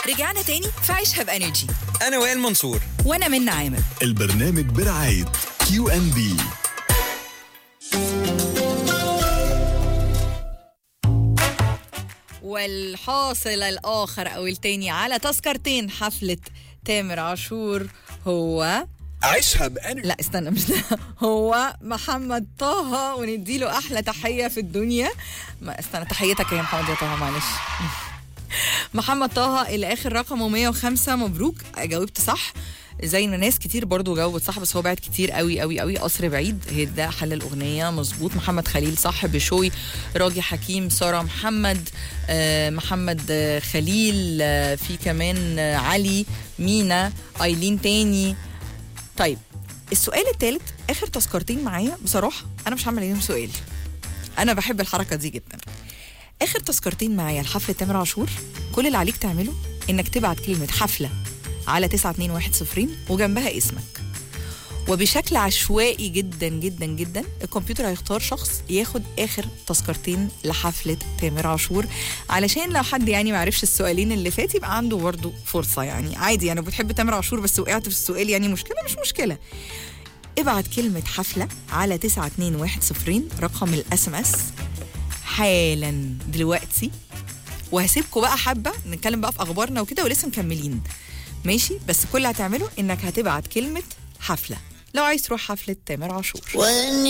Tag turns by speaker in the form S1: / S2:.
S1: رجعنا تاني في عيشها بانرجي
S2: انا وائل منصور
S1: وانا من عامر
S3: البرنامج برعاية كيو ان بي
S1: والحاصل الاخر او التاني على تذكرتين حفله تامر عاشور هو
S3: عيشها بانرجي
S1: لا استنى مش ده هو محمد طه ونديله احلى تحيه في الدنيا ما استنى تحيتك يا محمد يا طه معلش محمد طه اللي اخر رقمه 105 مبروك جاوبت صح زي ما ناس كتير برضو جاوبت صح بس هو بعد كتير قوي قوي قوي قصر بعيد هي ده حل الاغنيه مظبوط محمد خليل صح بشوي راجي حكيم ساره محمد آه محمد آه خليل آه في كمان آه علي مينا ايلين تاني طيب السؤال الثالث اخر تذكرتين معايا بصراحه انا مش هعمل عليهم سؤال انا بحب الحركه دي جدا اخر تذكرتين معايا لحفله تامر عاشور كل اللي عليك تعمله انك تبعت كلمه حفله على 921 وجنبها اسمك وبشكل عشوائي جدا جدا جدا الكمبيوتر هيختار شخص ياخد اخر تذكرتين لحفله تامر عاشور علشان لو حد يعني ما عرفش السؤالين اللي فات يبقى عنده برضه فرصه يعني عادي يعني بتحب تامر عاشور بس وقعت في السؤال يعني مشكله مش مشكله ابعت كلمة حفلة على 921 رقم الاس ام اس حالا دلوقتي وهسيبكم بقى حبة نتكلم بقى في أخبارنا وكده ولسه مكملين ماشي بس كل اللي هتعمله إنك هتبعت كلمة حفلة لو عايز تروح حفلة تامر عاشور